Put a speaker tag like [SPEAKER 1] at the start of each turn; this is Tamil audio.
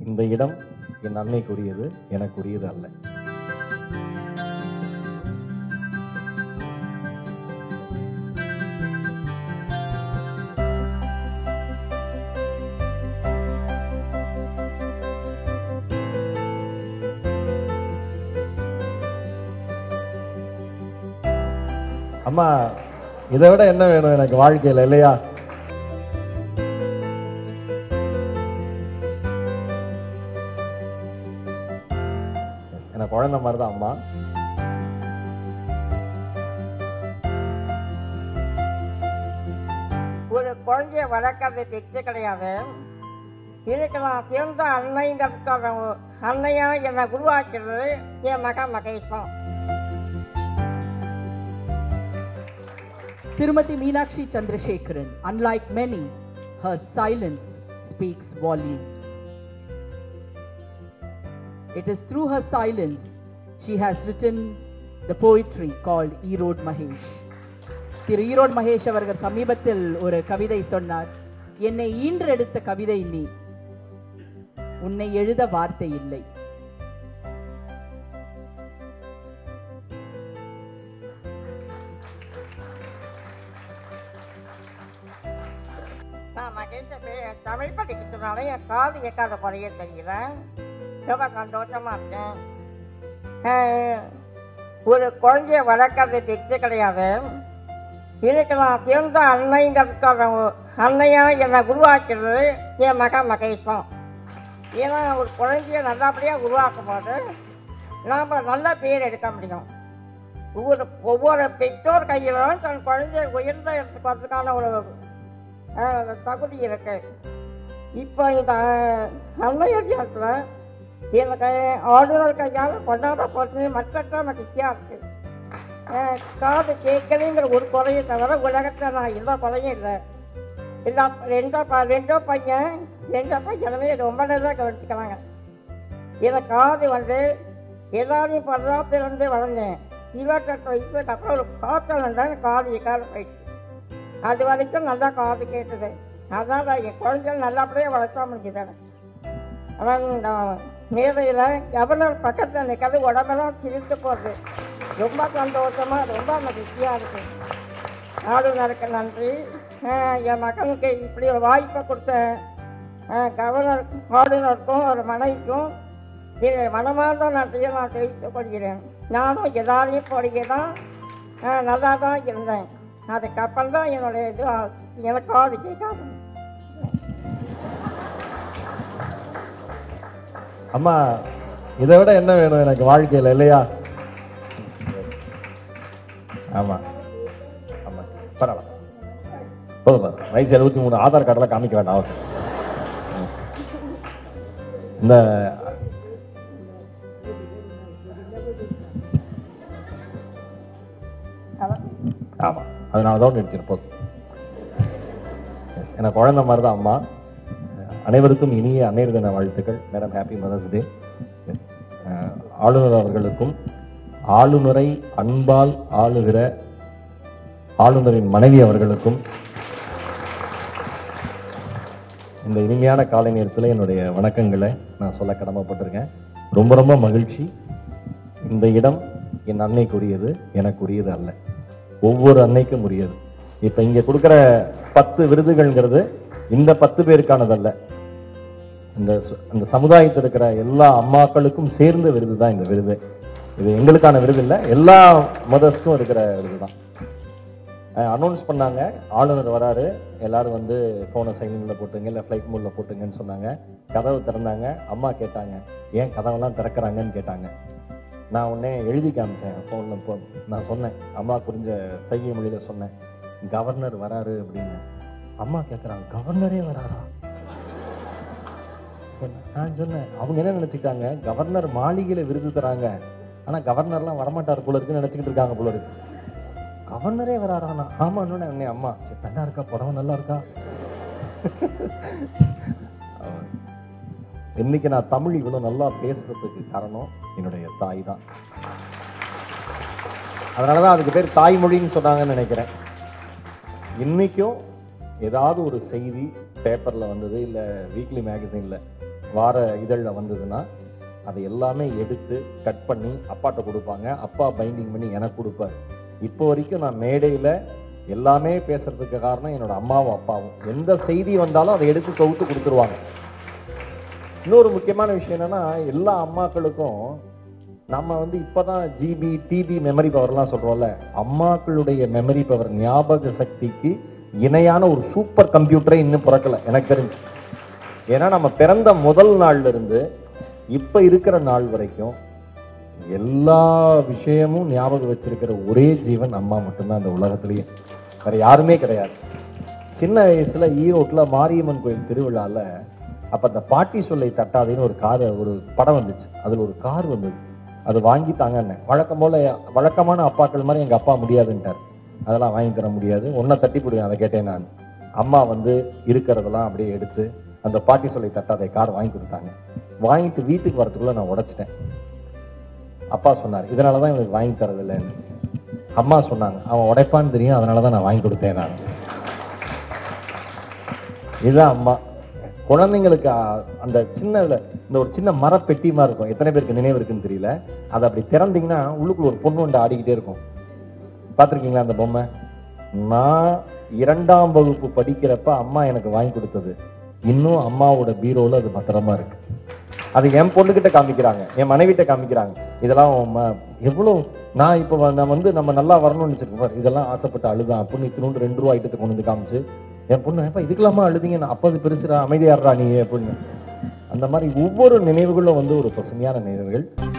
[SPEAKER 1] இந்த இடம் என் அன்னைக்குரியது எனக்குரியது அல்ல அம்மா இதை விட என்ன வேணும் எனக்கு வாழ்க்கையில இல்லையா எனக்கு குழந்தை மாதிரி தான் அம்மா
[SPEAKER 2] ஒரு குழந்தைய வளர்க்கறது பிச்சை கிடையாது இதுக்கு நான் சிறந்த அன்னைங்கிறதுக்காக அன்னையா என்னை உருவாக்கிறது என் மகன் மகேஷம்
[SPEAKER 3] Tirumati Meenakshi Chandrasekharan, unlike many, her silence speaks volumes. It is through her silence she has written the poetry called Erode Mahesh. திரு ஈரோடு மகேஷ் அவர்கள் சமீபத்தில் ஒரு கவிதை சொன்னார் என்னை ஈன்றெடுத்த கவிதை நீ உன்னை எழுத வார்த்தை இல்லை
[SPEAKER 2] நான் மகேஷ தமிழ் படிக்கிறதுனால என் காது கேட்காத குறைய தெரியல ரொம்ப சந்தோஷமா இருக்கேன் ஆஹ், ஒரு குழந்தைய வளர்க்கறது பிச்சை கிடையாது இதுக்கு நான் சிறந்த அன்னைங்கிறதுக்காக அன்னையா என்னை உருவாக்கிறது என் மகன் மகேஷம் ஏன்னா ஒரு குழந்தைய நல்லபடியாக உருவாக்கும் போது நாம் நல்ல பேர் எடுக்க முடியும் ஒவ்வொரு ஒவ்வொரு பெற்றோர் கையிலும் தன் குழந்தைய உயர்ந்த இடத்துக்கு வரதுக்கான ஒரு ஆஹ், தகுதி இருக்கு இப்போ இந்த அன்னையர் தினத்தில் எனக்கு ஆளுநர் கையால் கொண்டாட போகிறது மற்ற மகிழ்ச்சியாக இருக்கு ஆஹ், காது கேட்கலைங்கிற ஒரு குறையை தவிர உலகத்தில் நான் எல்லா குறையும் இல்லை எல்லா ரெண்டோ ப ரெண்டோ பையன் ரெண்டோ பையனுமே ரொம்ப நல்லா கவனிச்சுக்கிறாங்க இதை காது வந்து எல்லாரையும் பல்லாப்பிலிருந்து வளர்ந்தேன் இருபத்தெட்டு வயசுக்கு அப்புறம் ஒரு காய்ச்சல் வந்தால் காது காது போயிடுச்சு அது வரைக்கும் நல்லா காது கேட்டது அதான் நான் என் குழந்தைகள் நல்லபடியாக வளர்த்தா முடிஞ்சுதானே அதான் இந்த மேடையில் கவர்னர் பக்கத்தில் நிற்கிறது உடம்பெல்லாம் சிரித்து போகுது ரொம்ப சந்தோஷமா ரொம்ப மகிழ்ச்சியாக இருக்கு ஆளுநருக்கு நன்றி ஆஹ் என் மகனுக்கு இப்படி ஒரு வாய்ப்பை கொடுத்த ஆஹ் கவர்னர் ஆளுநருக்கும் ஒரு மனைவிக்கும் இது மனமார்ந்த நன்றியை நான் தெரிவித்துக் கொள்கிறேன் நானும் எல்லாரையும் போடியே தான் ஆஹ் நல்லா தான் இருந்தேன் அதுக்கப்புறம் தான் என்னுடைய இது ஆ- எனக்கு காது கேட்காது
[SPEAKER 1] அம்மா இதை விட என்ன வேணும் எனக்கு வாழ்க்கையில இல்லையா ஆமா ஆமா பரவாயில்ல போதும் போதும் வயசு எழுபத்தி மூணு ஆதார் கார்டெல்லாம் காமிக்க வேண்டாம் அவருக்கு. ம். இந்த ஆமா அதனால தான் நிறுத்தின போதும் Yes, எனக்கு குழந்தை மாதிரி தான் அம்மா அனைவருக்கும் இனிய அன்னையர் தின வாழ்த்துக்கள் மேடம் ஹாப்பி மதர்ஸ் டே ஆளுநர் அவர்களுக்கும் ஆளுநரை அன்பால் ஆளுகிற ஆளுநரின் மனைவி அவர்களுக்கும் இந்த இனிமையான காலை நேரத்தில் என்னுடைய வணக்கங்களை நான் சொல்ல கடமைப்பட்டிருக்கேன் ரொம்ப ரொம்ப மகிழ்ச்சி இந்த இடம் என் அன்னைக்குரியது எனக்குரியது அல்ல ஒவ்வொரு அன்னைக்கும் உரியது இப்போ இங்கே கொடுக்குற பத்து விருதுகள்ங்கிறது இந்த பத்து பேருக்கானதல்ல இந்த சு- இந்த சமுதாயத்தில் இருக்கிற எல்லா அம்மாக்களுக்கும் சேர்ந்த விருது தான் இந்த விருது இது எங்களுக்கான விருது இல்லை எல்லா மதர்ஸ்க்கும் இருக்கிற விருது தான் அனௌன்ஸ் பண்ணாங்க ஆளுநர் வராரு எல்லாரும் வந்து ஃபோனை சைலண்டில் போட்டுங்க இல்லை ஃப்ளைட் மோடில் போட்டுங்கன்னு சொன்னாங்க கதவு திறந்தாங்க அம்மா கேட்டாங்க ஏன் கதவெல்லாம் திறக்கறாங்கன்னு கேட்டாங்க நான் உடனே எழுதி காமிச்சேன் ஃபோனில் போ நான் சொன்னேன் அம்மா புரிஞ்ச சைகை மொழியில் சொன்னேன் கவர்னர் வராரு அப்படின்னு அம்மா கேட்குறாங்க கவர்னரே வராரா நான் சொன்னேன் அவங்க என்ன நினைச்சுக்கிட்டாங்க கவர்னர் மாளிகையில விருது தராங்க ஆனா கவர்னர்லாம் வரமாட்டார் போல இருக்குன்னு நினைச்சுக்கிட்டு இருக்காங்க போல இருக்கு கவர்னரே வராரானா ஆமா அண்ணே அம்மா சரி நல்லா இருக்கா புடவை நல்லா இருக்கா இன்னைக்கு நான் தமிழ் இவ்வளவு நல்லா பேசுறதுக்கு காரணம் என்னுடைய தாய் தான் அதனாலதான் அதுக்கு பேர் தாய்மொழின்னு சொன்னாங்கன்னு நினைக்கிறேன் இன்னைக்கும் ஏதாவது ஒரு செய்தி பேப்பர்ல வந்தது இல்ல வீக்லி மேகசின்ல வார இதழில் வந்ததுன்னா அதை எல்லாமே எடுத்து கட் பண்ணி அப்பாட்ட கொடுப்பாங்க அப்பா பைண்டிங் பண்ணி எனக்கு கொடுப்பாரு இப்போ வரைக்கும் நான் மேடையில் எல்லாமே பேசுறதுக்கு காரணம் என்னோட அம்மாவும் அப்பாவும் எந்த செய்தி வந்தாலும் அதை எடுத்து தொகுத்து கொடுத்துருவாங்க இன்னொரு முக்கியமான விஷயம் என்னன்னா எல்லா அம்மாக்களுக்கும் நம்ம வந்து இப்பதான் ஜிபி டிபி மெமரி பவர்லாம் சொல்றோம்ல அம்மாக்களுடைய மெமரி பவர் ஞாபக சக்திக்கு இணையான ஒரு சூப்பர் கம்ப்யூட்டரே இன்னும் பிறக்கல எனக்கு தெரிஞ்சு ஏன்னா நம்ம பிறந்த முதல் நாள்ல இருந்து இப்ப இருக்கிற நாள் வரைக்கும் எல்லா விஷயமும் ஞாபகம் வச்சிருக்கிற ஒரே ஜீவன் அம்மா மட்டும்தான் இந்த உலகத்திலேயே வேற யாருமே கிடையாது சின்ன வயசுல ஈரோட்ல மாரியம்மன் கோயில் திருவிழால அப்ப அந்த பாட்டி சொல்லை தட்டாதேன்னு ஒரு கார் ஒரு படம் வந்துச்சு அதுல ஒரு கார் வந்தது அது வாங்கி தாங்கன்னு வழக்கம் போல வழக்கமான அப்பாக்கள் மாதிரி எங்க அப்பா முடியாதுன்ட்டார் அதெல்லாம் வாங்கி தர முடியாது ஒன்றை தட்டி போடுவேன் அதை கேட்டேன் நான் அம்மா வந்து இருக்கிறதெல்லாம் அப்படியே எடுத்து அந்த பாட்டி சொல்லை தட்டாத கார் வாங்கி கொடுத்தாங்க வாங்கிட்டு வீட்டுக்கு வரதுக்குள்ள நான் உடைச்சிட்டேன் அப்பா சொன்னார் இதனால தான் இவனுக்கு வாங்கி தரதில்லைன்னு அம்மா சொன்னாங்க அவன் உடைப்பான்னு தெரியும் அதனால தான் நான் வாங்கி கொடுத்தேன் நான் இதுதான் அம்மா குழந்தைங்களுக்கு அ- அந்த சின்ன இந்த ஒரு சின்ன மரப்பெட்டி மாதிரி இருக்கும் எத்தனை பேருக்கு நினைவு இருக்குன்னு தெரியல அதை அப்படி திறந்தீங்கன்னா உள்ளுக்குள்ள ஒரு பொண்ணு ஒன்று ஆடிக்கிட்டே இருக்கும் பார்த்துருக்கீங்களா அந்த பொம்மை நான் இரண்டாம் வகுப்பு படிக்கிறப்ப அம்மா எனக்கு வாங்கி கொடுத்தது இன்னும் அம்மாவோட பீரோல அது பத்திரமா இருக்கு அது என் பொண்ணுகிட்ட காமிக்கிறாங்க என் மனைவிட்ட காமிக்கிறாங்க இதெல்லாம் உன் ம- எவ்வளவு நான் இப்போ வ- நான் வந்து நம்ம நல்லா வரணும்னு வச்சிருக்கேன் பாரு, இதெல்லாம் ஆசைப்பட்டு அழுதான் அப்படின்னு இத்தினோண்டு ரெண்டு ரூபா ஐட்டத்தை கொண்டு வந்து காமிச்சு என் பொண்ணு ஏப்பா இதுக்கெல்லாமா அழுதிங்க நான் அப்போ அது பெருசுடா அமைதியாடுறா நீ அப்படின்னு அந்த மாதிரி ஒவ்வொரு நினைவுகளும் வந்து ஒரு பசுமையான நினைவுகள்